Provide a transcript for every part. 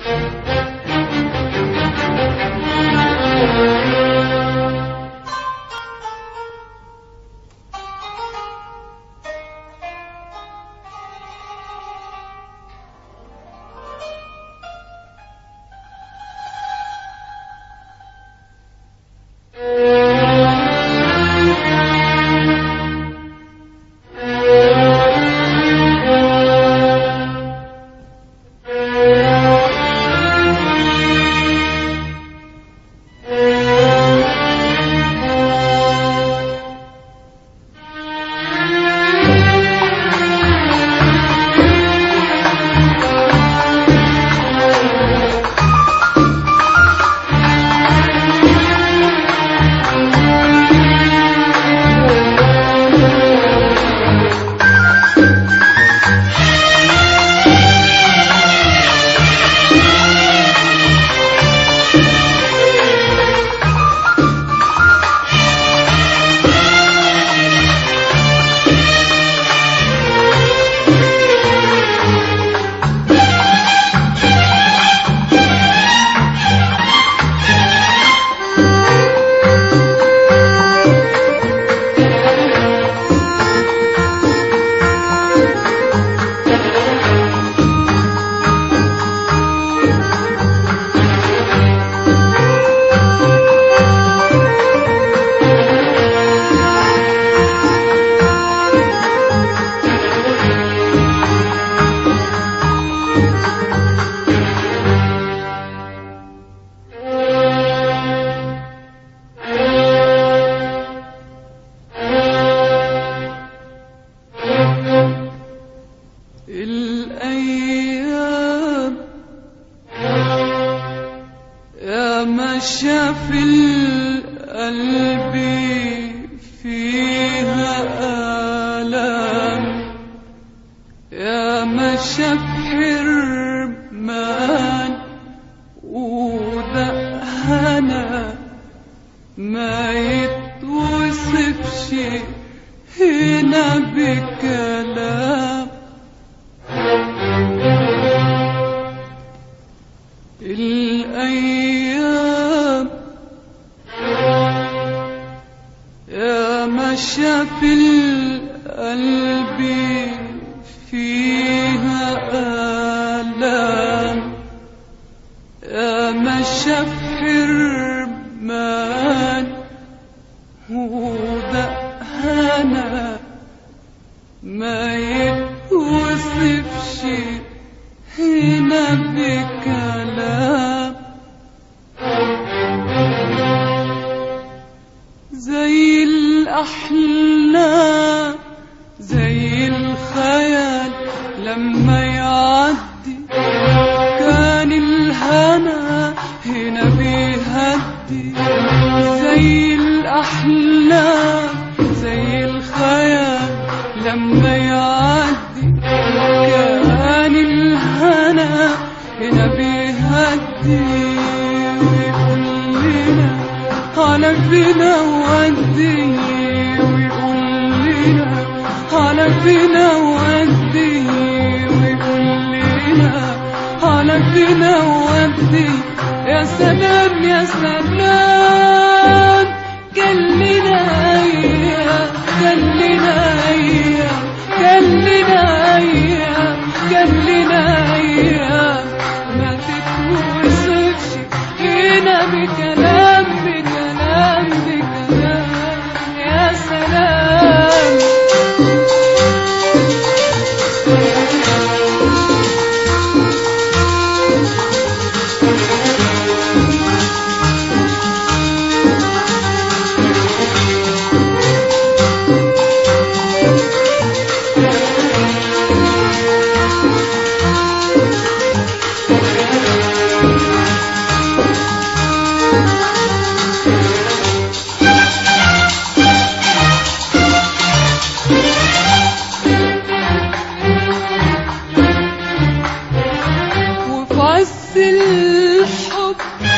الأيام يا مشى في القلب فيها آلام يا مشى بحرمان ودهنا ما يتوصفش هنا بكلام الأيام يا مشى في القلب فيها آلام يا مشى في حرمان ودهنا ما يتوصفش هنا بكلام زي الأحلام زي الخيال لما يعدي كان الهنا هنا بيهدي زي الأحلام زي الخيال لما يعدي كان الهنا هنا بيهدي ويقول لنا على فينا ودي ويقول لنا على فينا ودي ويقول لنا على فينا ودي يا سلام يا سلام كلنا ايام كلنا ايام كلنا ايام كلنا ايام ما تتوصفش هنا بكلام بكلام بكلام يا سلام وفي عز الحب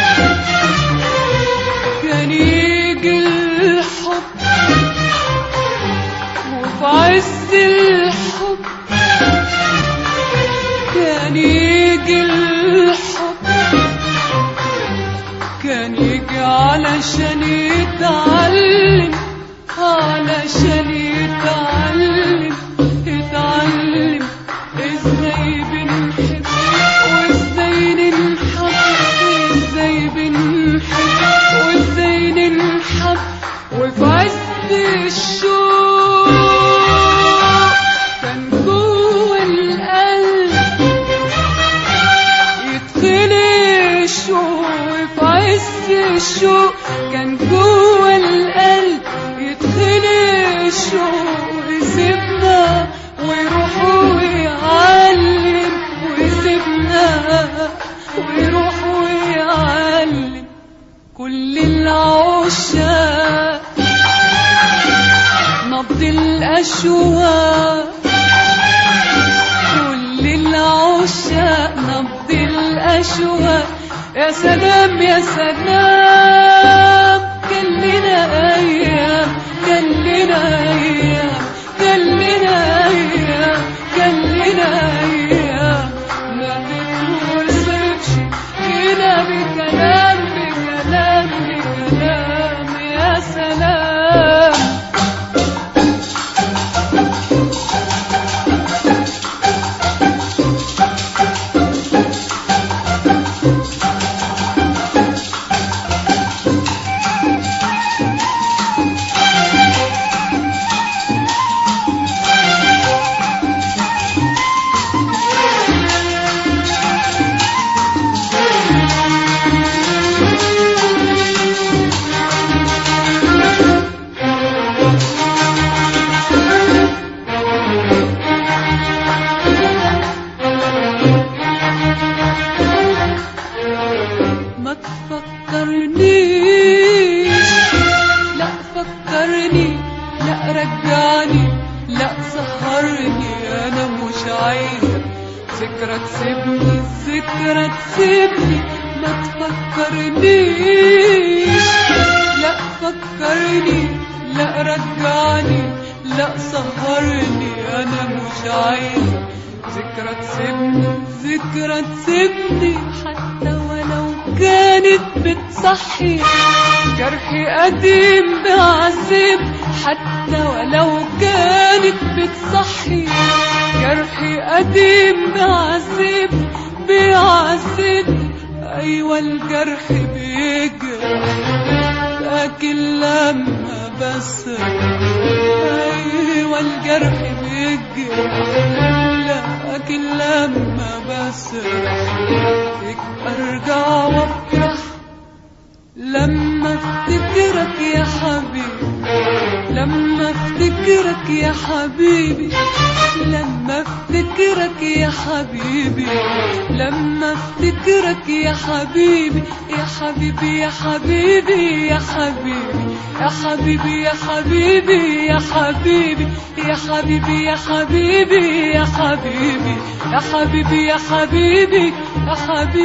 كان يجي الحب وفي عز الحب كان يجي الحب علشان يتعلم علشان يتعلم يتعلم ازاي بنحب وازاي ننحب ازاي بنحب وازاي ننحب وفي عز الشوق كان جوه القلب يدخل الشوق في عز الشوق كان جوه القلب يدخل الشوق يسيبنا ويروح ويعلم ويسيبنا ويروح ويعلم كل العشاق نبض الأشواق كل العشاق نبض الأشواق يا سلام يا سلام كان لنا أيام كان لنا أيام كان لنا أيام كان لنا أيام ما تتوصفش هنا بكلام بكلام بكلام يا سلام ما تفكرنيش لا فكرني لا رجعني لا سهرني انا مش عايزه ذكرى تسيبني ذكرى تسيبني ما تفكرنيش لا فكرني لا رجعني لا سهرني انا مش عايزه ذكرى تسيبني ذكرى تسيبني حتى ولو كانت بتصحي جرحي قديم بعذب حتى ولو كانت بتصحي جرحي قديم بعذب بيعذب ايوه الجرح بيجرح لكن لما بس ايوه الجرح بيجرح لكن لما بس ارجع وافرح لما افتكرك يا حبيبي لما افتكرك يا حبيبي لما افتكرك يا حبيبي لما افتكرك يا حبيبي يا حبيبي يا حبيبي يا حبيبي يا حبيبي يا حبيبي يا حبيبي يا حبيبي يا حبيبي يا حبيبي يا حبيبي يا حبيبي يا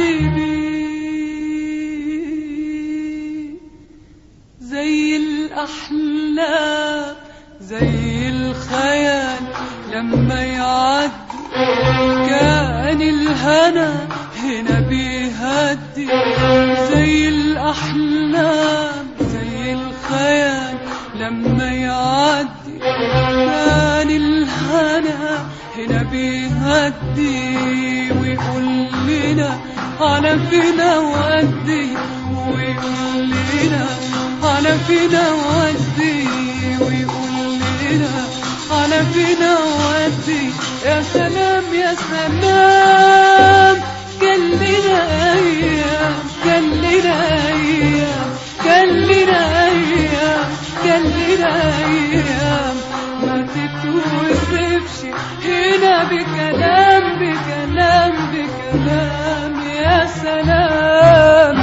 حبيبي زي الأحلام زي الخيال لما يعدي كان الهنا هنا بيهدي زي الأحلام زي الخيال لما يعدي كان الهنا هنا بيهدي ويقول لنا على فينا ودي ويقول لنا على فينا ودي ويقول لنا على فينا ودي يا سلام يا سلام كان لنا ايام كان لنا ايام كان لنا ايام كان لنا ايام ما تتوصفش هنا بكلام بكلام بكلام يا سلام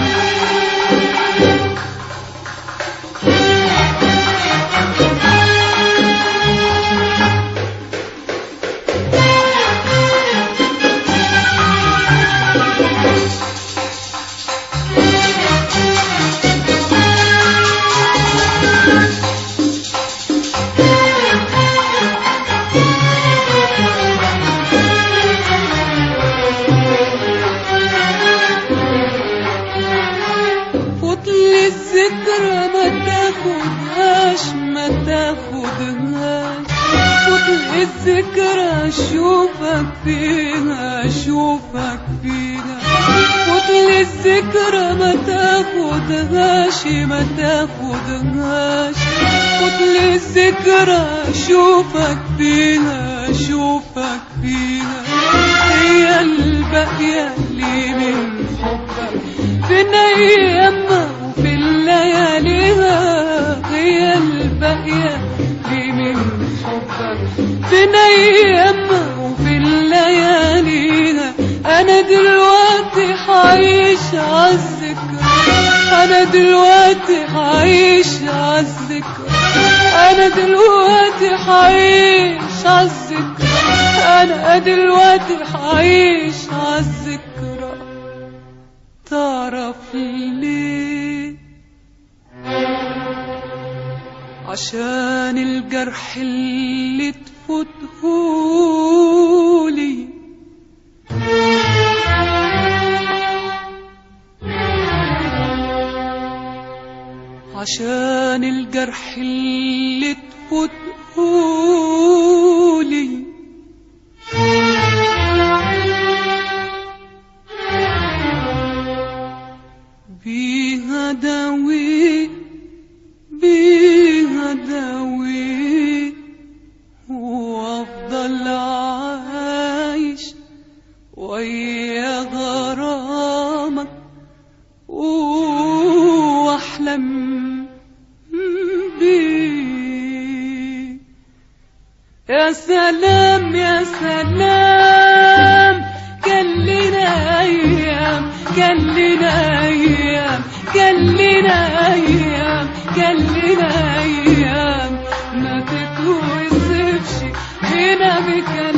الذكرى اشوفك فيها اشوفك فيها فوت لي الذكرى ما تاخدهاش ما تاخدهاش فوت لي الذكرى اشوفك فيها اشوفك فيها هي الباقية اللي من حبك في ايامها وفي اللياليها هي الباقية اللي من حبك في ايامها وفي اللياليها انا دلوقتي حعيش عالذكرى انا دلوقتي حعيش عالذكرى انا دلوقتي حعيش عالذكرى انا دلوقتي حعيش عالذكرى تعرف ليه عشان الجرح اللي تفوتهولي عشان الجرح اللي تفوتهولي بيها داوي بيها داوي وافضل عايش ويا غرامك واحلم بيه يا سلام يا سلام كان لنا ايام كان لنا ايام كان لنا ايام كان لنا ايام ما تتوصفش هنا بكلام